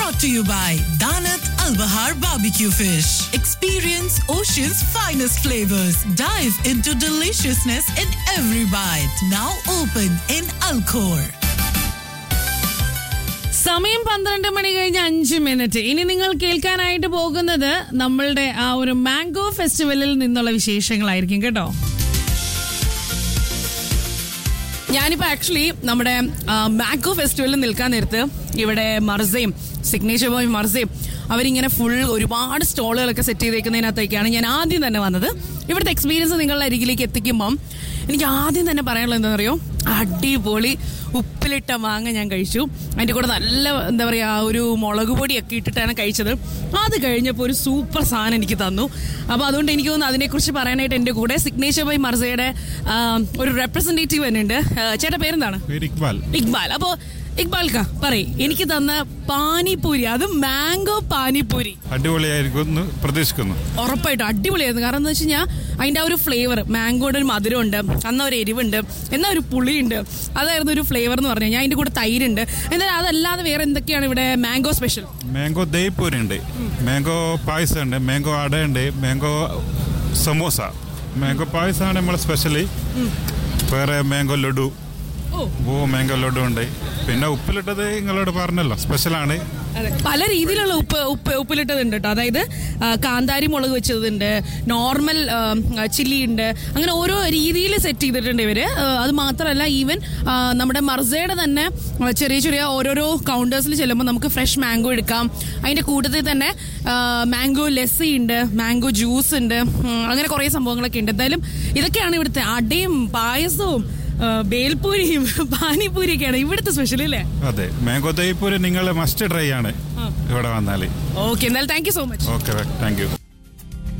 brought to you by Danat Al Bahar Barbecue Fish. Experience Ocean's finest flavors. Dive into deliciousness in every bite. Now open in Alcor. സമയം പന്ത്രണ്ട് മണി കഴിഞ്ഞ് അഞ്ച് minute ഇനി നിങ്ങൾ കേൾക്കാനായിട്ട് പോകുന്നത് നമ്മളുടെ ആ ഒരു മാംഗോ ഫെസ്റ്റിവലിൽ നിന്നുള്ള വിശേഷങ്ങളായിരിക്കും കേട്ടോ ഞാനിപ്പോൾ ആക്ച്വലി നമ്മുടെ മാംഗോ ഫെസ്റ്റിവലിൽ നിൽക്കാൻ നേരത്ത് ഇവിടെ മർസയും സിഗ്നേച്ചർ ബോയ് മർസയും അവരിങ്ങനെ ഫുൾ ഒരുപാട് സ്റ്റോളുകളൊക്കെ സെറ്റ് ചെയ്തേക്കുന്നതിനകത്തേക്കാണ് ഞാൻ ആദ്യം തന്നെ വന്നത് ഇവിടുത്തെ എക്സ്പീരിയൻസ് നിങ്ങളുടെ അരികിലേക്ക് എത്തിക്കുമ്പം എനിക്ക് ആദ്യം തന്നെ പറയാനുള്ളത് എന്താണെന്നറിയോ അടിപൊളി ഉപ്പിലിട്ട മാങ്ങ ഞാൻ കഴിച്ചു അതിൻ്റെ കൂടെ നല്ല എന്താ പറയുക ഒരു മുളക് പൊടിയൊക്കെ ഇട്ടിട്ടാണ് കഴിച്ചത് അത് കഴിഞ്ഞപ്പോൾ ഒരു സൂപ്പർ സാധനം എനിക്ക് തന്നു അപ്പോൾ അതുകൊണ്ട് എനിക്ക് തോന്നുന്നു അതിനെക്കുറിച്ച് പറയാനായിട്ട് എൻ്റെ കൂടെ സിഗ്നേച്ചർ ബൈ മർസയുടെ ആ, ഒരു റെപ്രസെൻറ്റേറ്റീവ് തന്നെ ഉണ്ട് ചേട്ടാ പേരെന്താണ് പേര് ഇക്ബാൽ ഇക്ബാൽ അപ്പോ ഇക്ബാൽ കാ പറയ് എനിക്ക് തന്ന പാനിപൂരി അത് മാംഗോ പാനിപൂരി അടിപൊളിയായിരിക്കും എന്ന് പ്രതീക്ഷിക്കുന്നു ഉറപ്പായിട്ടും അടിപൊളിയായിരുന്നു കാരണം എന്താ വെച്ച് കഴിഞ്ഞാൽ അതിന്റെ ആ ഒരു ഫ്ലേവർ മാംഗോയുടെ ഒരു മധുരമുണ്ട് അന്ന ഒരു എരിവുണ്ട് എന്നാൽ ഒരു പുളിയുണ്ട് അതായിരുന്നു ഒരു ഫ്ലേവർ എന്ന് പറഞ്ഞു ഞാൻ അതിന്റെ കൂടെ തൈരുണ്ട് എന്തായാലും അതല്ലാതെ വേറെ എന്തൊക്കെയാണ് ഇവിടെ മാംഗോ സ്പെഷ്യൽ മാംഗോ ദഹിപ്പൂരി ഉണ്ട് മാംഗോ പായസം ഉണ്ട് മാംഗോ അട ഉണ്ട് മാംഗോ സമോസ മാംഗോ പായസമാണ് നമ്മളെ സ്പെഷ്യലി വേറെ മാംഗോ ലഡു ഓ ഓ മാംഗോ ലഡു ഉണ്ട് പിന്നെ ഉപ്പിലിട്ടത് നിങ്ങളോട് പറഞ്ഞല്ലോ സ്പെഷ്യലാണ് അതെ. പല രീതിയിലുള്ള ഉപ്പ് ഉപ്പ് ഉപ്പിലിട്ടതുണ്ട് കേട്ടോ അതായത് ആ, കാന്താരി മുളക് വെച്ചതുണ്ട് നോർമൽ ചില്ലി ഉണ്ട് അങ്ങനെ ഓരോ രീതിയിൽ സെറ്റ് ചെയ്തിട്ടുണ്ട് ഇവര് ആ, അത് മാത്രമല്ല ഈവൻ നമ്മുടെ മർസയുടെ തന്നെ ആ, ചെറിയ ചെറിയ ഓരോരോ കൗണ്ടേഴ്സിൽ ചെല്ലുമ്പോൾ നമുക്ക് ഫ്രഷ് മാംഗോ എടുക്കാം അതിന്റെ കൂട്ടത്തിൽ തന്നെ മാംഗോ ലസ്സി ഉണ്ട് മാംഗോ ജ്യൂസ് ഉണ്ട് ഉം, അങ്ങനെ കുറേ സംഭവങ്ങളൊക്കെ ഉണ്ട് എന്തായാലും ഇതൊക്കെയാണ് ഇവിടുത്തെ അടയും പായസവും ആ, ബേൽപൂരിയും പാനിപൂരിയൊക്കെയാണ് ഇവിടുത്തെ സ്പെഷ്യൽ അല്ലേ അതെ മാംഗോ ദഹിപ്പൂരി നിങ്ങൾ മസ്റ്റ് ട്രൈ ആണ് ഇവിടെ വന്നാൽ ഓക്കെ എന്നാൽ thank you so much okay thank U